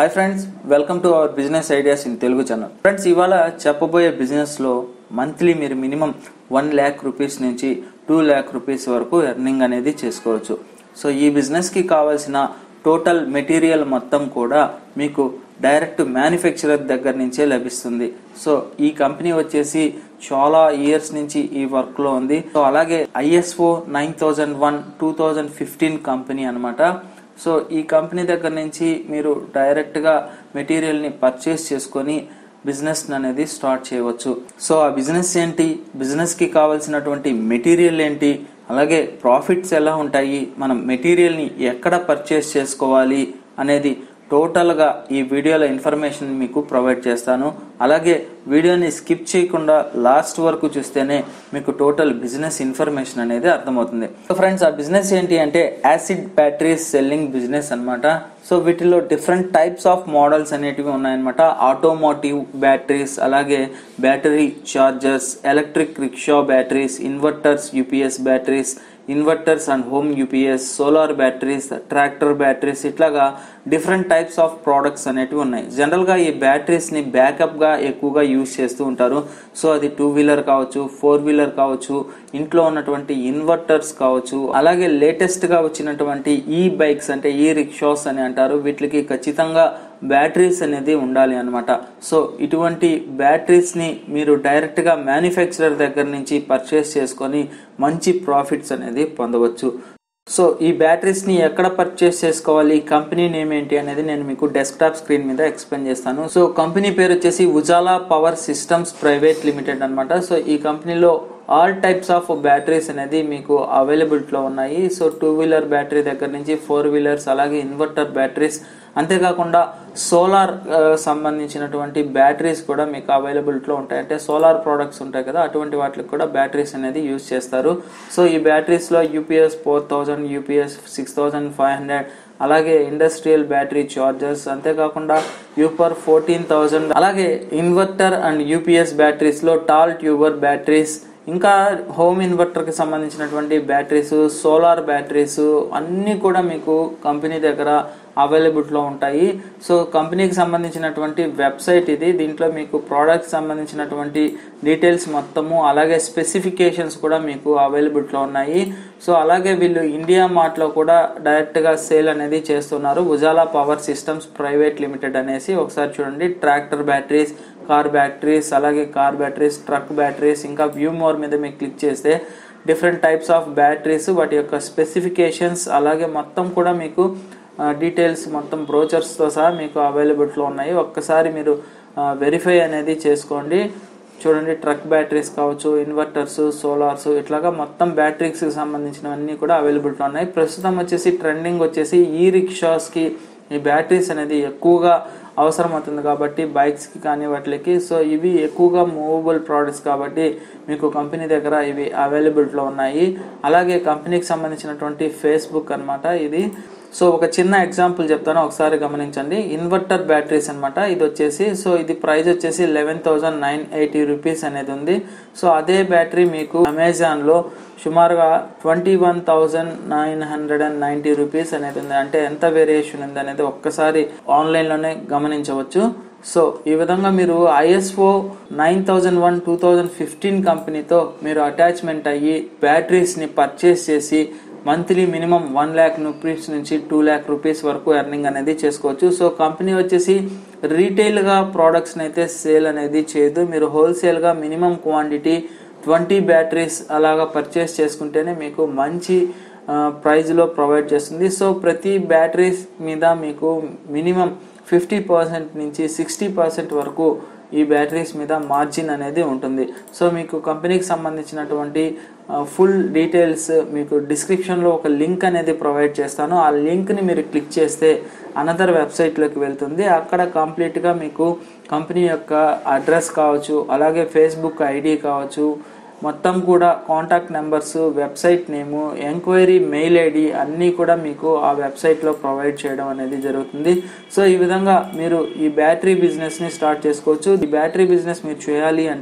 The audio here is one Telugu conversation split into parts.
hi friends welcome to our business ideas in Telugu channel friends ఇవాళ చెప్పబోయే బిజినెస్లో మంత్లీ మీరు మినిమం వన్ ల్యాక్ రూపీస్ నుంచి టూ ల్యాక్ రూపీస్ వరకు ఎర్నింగ్ అనేది చేసుకోవచ్చు సో ఈ బిజినెస్కి కావాల్సిన టోటల్ మెటీరియల్ మొత్తం కూడా మీకు డైరెక్ట్ మ్యానుఫ్యాక్చరర్ దగ్గర నుంచే లభిస్తుంది సో ఈ కంపెనీ వచ్చేసి చాలా ఇయర్స్ నుంచి ఈ వర్క్ లో ఉంది సో అలాగే ISO nine thousand one two thousand fifteen company అనమాట సో ఈ కంపెనీ దగ్గర నుంచి మీరు డైరెక్ట్ గా మెటీరియల్ ని పర్చేస్ చేసుకొని బిజినెస్ అనేది స్టార్ట్ చేయవచ్చు సో ఆ బిజినెస్ ఏంటి బిజినెస్ కి కావాల్సినటువంటి మెటీరియల్ ఏంటి అలాగే ప్రాఫిట్స్ ఎలా ఉంటాయి మనం మెటీరియల్ ని ఎక్కడ పర్చేస్ చేసుకోవాలి అనేది టోటల్ గా ఈ వీడియోలో ఇన్ఫర్మేషన్ మీకు ప్రొవైడ్ చేస్తాను అలాగే వీడియోని స్కిప్ చేయకుండా లాస్ట్ వరకు చూస్తేనే మీకు టోటల్ బిజినెస్ ఇన్ఫర్మేషన్ అనేది అర్థమవుతుంది సో ఫ్రెండ్స్ ఆ బిజినెస్ ఏంటి అంటే యాసిడ్ బ్యాటరీస్ సెల్లింగ్ బిజినెస్ అన్నమాట సో వీటిలో డిఫరెంట్ టైప్స్ ఆఫ్ మోడల్స్ అనేటివి ఉన్నాయన్నమాట ఆటోమోటివ్ బ్యాటరీస్ అలాగే battery chargers electric rickshaw batteries inverters UPS batteries inverters and home UPS solar batteries tractor batteries ఇట్లాగా డిఫరెంట్ టైప్స్ ఆఫ్ ప్రోడక్ట్స్ అనేటివి ఉన్నాయి జనరల్ గా ఈ బ్యాటరీస్ ని బ్యాకప్ గా ఎక్కువగా యూజ్ చేస్తూ ఉంటారు సో అది టూ వీలర్ కావచ్చు ఫోర్ వీలర్ కావచ్చు ఇంట్లో ఉన్నటువంటి ఇన్వర్టర్స్ కావచ్చు అలాగే లేటెస్ట్ గా వచ్చినటువంటి ఈ బైక్స్ అంటే ఈ రిక్షాస్ అని అంటారు వీటికి ఖచ్చితంగా బ్యాటరీస్ అనేది ఉండాలి అనమాట సో ఇటువంటి బ్యాటరీస్ ని మీరు డైరెక్ట్ గా మ్యానుఫ్యాక్చరర్ దగ్గర నుంచి పర్చేస్ చేసుకొని మంచి ప్రాఫిట్స్ అనేది పొందవచ్చు సో ఈ బ్యాటరీస్ ని ఎక్కడ పర్చేస్ చేసుకోవాలి కంపెనీ నేమ్ ఏంటి అనేది నేను మీకు డెస్క్టాప్ స్క్రీన్ మీద ఎక్స్ప్లెయిన్ చేస్తాను సో కంపెనీ పేరు వచ్చేసి Ujala power systems private limited అన్నమాట సో ఈ కంపెనీలో ఆల్ టైప్స్ ఆఫ్ బ్యాటరీస్ అనేది మీకు అవైలబిలిటీలో ఉన్నాయి సో టూ వీలర్ బ్యాటరీ దగ్గర నుంచి ఫోర్ వీలర్స్ అలాగే ఇన్వర్టర్ బ్యాటరీస్ అంతేకాకుండా సోలార్ సంబంధించినటువంటి బ్యాటరీస్ కూడా మీకు అవైలబిలిటీలో ఉంటాయి అంటే సోలార్ ప్రోడక్ట్స్ ఉంటాయి కదా అటువంటి వాటికి కూడా బ్యాటరీస్ అనేది యూజ్ చేస్తారు సో ఈ బ్యాటరీస్లో UPS four thousand UPS six thousand five hundred అలాగే ఇండస్ట్రియల్ బ్యాటరీ చార్జర్స్ అంతేకాకుండా యూపర్ ఫోర్టీన్ థౌజండ్ అలాగే ఇన్వర్టర్ అండ్ యూపీఎస్ బ్యాటరీస్లో టాల్ ట్యూబర్ బ్యాటరీస్ ఇంకా హోమ్ ఇన్వర్టర్కి సంబంధించినటువంటి బ్యాటరీస్ సోలార్ బ్యాటరీస్ అన్నీ కూడా మీకు కంపెనీ దగ్గర అవైలబిలిటీలో ఉంటాయి సో కంపెనీకి సంబంధించినటువంటి వెబ్సైట్ ఇది దీంట్లో మీకు ప్రోడక్ట్ సంబంధించినటువంటి డీటెయిల్స్ మొత్తము అలాగే స్పెసిఫికేషన్స్ కూడా మీకు అవైలబిలిటీలో ఉన్నాయి సో అలాగే వీళ్ళు ఇండియా మార్ట్లో కూడా డైరెక్ట్గా సేల్ అనేది చేస్తున్నారు Ujala power systems private limited అనేసి ఒకసారి చూడండి ట్రాక్టర్ బ్యాటరీస్ కార్ బ్యాటరీస్ అలాగే కార్ బ్యాటరీస్ ట్రక్ బ్యాటరీస్ ఇంకా వ్యూ మోర్ మీద మీకు క్లిక్ చేస్తే డిఫరెంట్ టైప్స్ ఆఫ్ బ్యాటరీస్ వాటి యొక్క స్పెసిఫికేషన్స్ అలాగే మొత్తం కూడా మీకు డీటెయిల్స్ మొత్తం బ్రోచర్స్తో సహా మీకు అవైలబిలిటీలో ఉన్నాయి ఒక్కసారి మీరు వెరిఫై అనేది చేసుకోండి చూడండి ట్రక్ బ్యాటరీస్ కావచ్చు ఇన్వర్టర్స్ సోలార్స్ ఇట్లాగా మొత్తం బ్యాటరీస్కి సంబంధించినవన్నీ కూడా అవైలబిలిటీ ఉన్నాయి ప్రస్తుతం వచ్చేసి ట్రెండింగ్ వచ్చేసి ఈ రిక్షాస్కి ఈ బ్యాటరీస్ అనేది ఎక్కువగా అవసరం అవుతుంది కాబట్టి బైక్స్కి కానీ వాటికి సో ఇవి ఎక్కువగా మూవబుల్ ప్రోడక్ట్స్ కాబట్టి మీకు కంపెనీ దగ్గర ఇవి అవైలబిలిటీలో ఉన్నాయి అలాగే కంపెనీకి సంబంధించినటువంటి ఫేస్బుక్ అనమాట ఇది సో ఒక చిన్న ఎగ్జాంపుల్ చెప్తాను ఒకసారి గమనించండి ఇన్వర్టర్ బ్యాటరీస్ అనమాట ఇది వచ్చేసి సో ఇది ప్రైస్ వచ్చేసి eleven thousand nine eighty rupees అనేది ఉంది సో అదే బ్యాటరీ మీకు అమెజాన్లో సుమారుగా twenty one thousand nine hundred and ninety rupees అనేది ఉంది అంటే ఎంత వేరియేషన్ ఉంది అనేది ఒక్కసారి ఆన్లైన్లోనే గమనించవచ్చు సో ఈ విధంగా మీరు ISO nine thousand one two thousand fifteen కంపెనీతో మీరు అటాచ్మెంట్ అయ్యి బ్యాటరీస్ని పర్చేస్ చేసి monthly minimum one lakh rupees నుంచి టూ ల్యాక్ రూపీస్ వరకు ఎర్నింగ్ అనేది చేసుకోవచ్చు సో కంపెనీ వచ్చేసి రీటైల్గా ప్రోడక్ట్స్ని అయితే సేల్ అనేది చేయదు మీరు హోల్సేల్గా మినిమం క్వాంటిటీ ట్వంటీ బ్యాటరీస్ అలాగా పర్చేస్ చేసుకుంటేనే మీకు మంచి ప్రైజ్లో ప్రొవైడ్ చేస్తుంది సో ప్రతి బ్యాటరీస్ మీద మీకు మినిమం ఫిఫ్టీ పర్సెంట్ నుంచి సిక్స్టీ పర్సెంట్ వరకు ఈ బ్యాటరీస్ మీద మార్జిన్ అనేది ఉంటుంది సో మీకు కంపెనీకి సంబంధించినటువంటి ఫుల్ డీటెయిల్స్ మీకు డిస్క్రిప్షన్లో ఒక లింక్ అనేది ప్రొవైడ్ చేస్తాను ఆ లింక్ని మీరు క్లిక్ చేస్తే అనదర్ వెబ్సైట్లోకి వెళ్తుంది అక్కడ కంప్లీట్గా మీకు కంపెనీ యొక్క అడ్రస్ కావచ్చు అలాగే ఫేస్బుక్ ఐడి కావచ్చు మొత్తం కూడా contact numbers website name enquiry mail ID అన్నీ కూడా మీకు ఆ వెబ్సైట్లో ప్రొవైడ్ చేయడం అనేది జరుగుతుంది సో ఈ విధంగా మీరు ఈ బ్యాటరీ బిజినెస్ని స్టార్ట్ చేసుకోవచ్చు ఈ బ్యాటరీ బిజినెస్ మీరు చేయాలి అంటే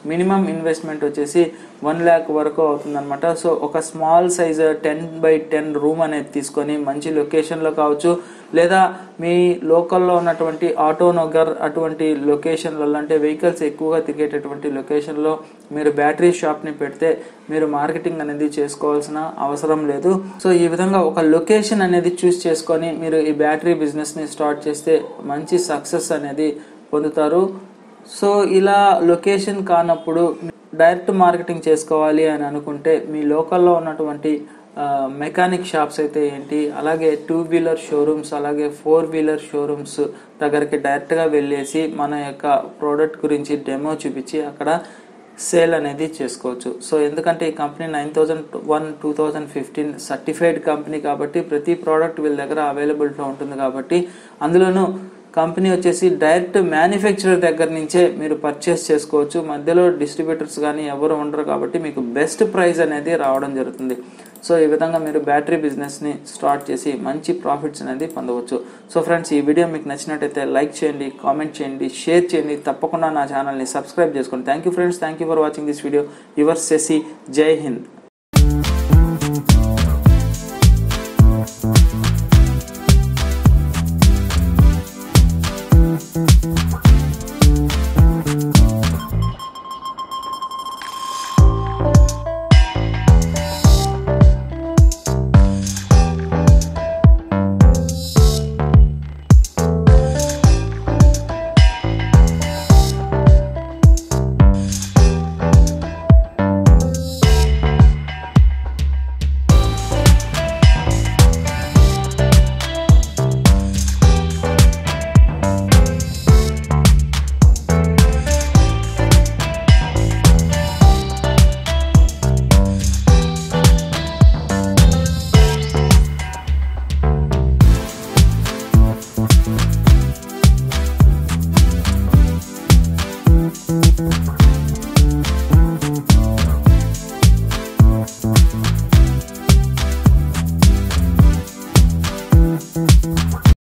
మినిమం ఇన్వెస్ట్మెంట్ వచ్చేసి వన్ ల్యాక్ వరకు అవుతుందన్నమాట సో ఒక small size ten by ten room అనేది తీసుకొని మంచి లొకేషన్లో కావచ్చు లేదా మీ లోకల్లో ఉన్నటువంటి ఆటో నగర్ అటువంటి లొకేషన్లలో అంటే వెహికల్స్ ఎక్కువగా తిరిగేటటువంటి లొకేషన్లో మీరు బ్యాటరీ షాప్ని పెడితే మీరు మార్కెటింగ్ అనేది చేసుకోవాల్సిన అవసరం లేదు సో ఈ విధంగా ఒక లొకేషన్ అనేది చూస్ చేసుకొని మీరు ఈ బ్యాటరీ బిజినెస్ని స్టార్ట్ చేస్తే మంచి సక్సెస్ అనేది పొందుతారు సో ఇలా లొకేషన్ కానప్పుడు డైరెక్ట్ మార్కెటింగ్ చేసుకోవాలి అని అనుకుంటే మీ లోకల్లో ఉన్నటువంటి ఆ, మెకానిక్ షాప్స్ అయితే ఏంటి అలాగే టూ వీలర్ షోరూమ్స్ అలాగే ఫోర్ వీలర్ షోరూమ్స్ దగ్గరికి డైరెక్ట్గా వెళ్ళేసి మన యొక్క ప్రోడక్ట్ గురించి డెమో చూపించి అక్కడ సేల్ అనేది చేసుకోవచ్చు సో ఎందుకంటే ఈ company nine thousand one two thousand fifteen certified company కాబట్టి ప్రతి ప్రోడక్ట్ వీళ్ళ దగ్గర అవైలబిలిటీలో ఉంటుంది కాబట్టి అందులోనూ కంపెనీ వచ్చేసి డైరెక్ట్ మ్యానుఫ్యాక్చరర్ దగ్గర నుంచే మీరు పర్చేస్ చేసుకోవచ్చు మధ్యలో డిస్ట్రిబ్యూటర్స్ కానీ ఎవరు ఉండరు కాబట్టి మీకు బెస్ట్ ప్రైస్ అనేది రావడం జరుగుతుంది సో ఈ విధంగా మీరు బ్యాటరీ బిజినెస్ని స్టార్ట్ చేసి మంచి ప్రాఫిట్స్ అనేది పొందవచ్చు సో ఫ్రెండ్స్ ఈ వీడియో మీకు నచ్చినట్టయితే లైక్ చేయండి కామెంట్ చేయండి షేర్ చేయండి తప్పకుండా నా ఛానల్ని సబ్స్క్రైబ్ చేసుకోండి thank you friends thank you for watching this video your సెసి జై హింద్